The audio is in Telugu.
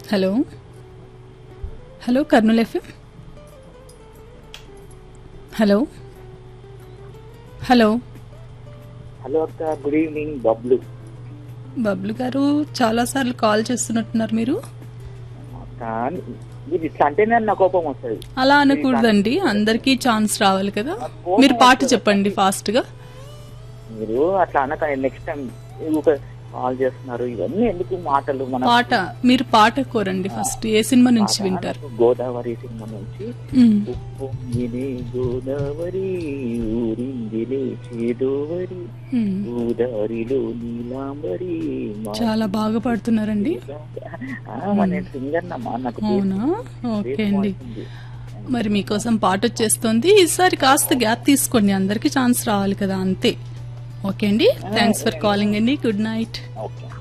Hello hello Kurnool FM hello hello hello అక్క గుడ్ ఈవినింగ్ బబ్లు బబ్లు గారు చాలాసార్లు కాల్ చేస్తున్నట్టున్నారు మీరు అక్క మీరు ఇట్లా అంటేనే నా కోపం వస్తుంది అలా అనకూడదండి అందరికీ ఛాన్స్ రావాలి కదా మీరు పాట చెప్పండి ఫాస్ట్గా మీరు అట్లా అనక నెక్స్ట్ టైం ఒక కాల్ చేస్తున్నారు ఇవన్నీ ఎందుకు మాటలు మన పాట మీరు పాట కోరండి ఫస్ట్ ఏ సినిమా నుంచి వింటారు నాకు గోదావరి సినిమా నుంచి మ్మ్. ఉప్పొంగినే గోదావరి ఊరిందిలే చేదోవరి మ్మ్. గోదావరిలో నీలాంబరి మా- చాలా బాగా పాడుతున్నారండి ఆ, మరి నేను సింగర్ నమ్మా నాకు అవునా ఓకే అండి ఉంది. మరి మీకోసం పాట వచ్చేస్తుంది ఈసారి కాస్త గ్యాప్ తీసుకోండి అందరికీ ఛాన్స్ రావాలి కదా అంతే ఓకే అండి థ్యాంక్స్ ఫర్ కాలింగ్ అండి గుడ్ నైట్ ఓకే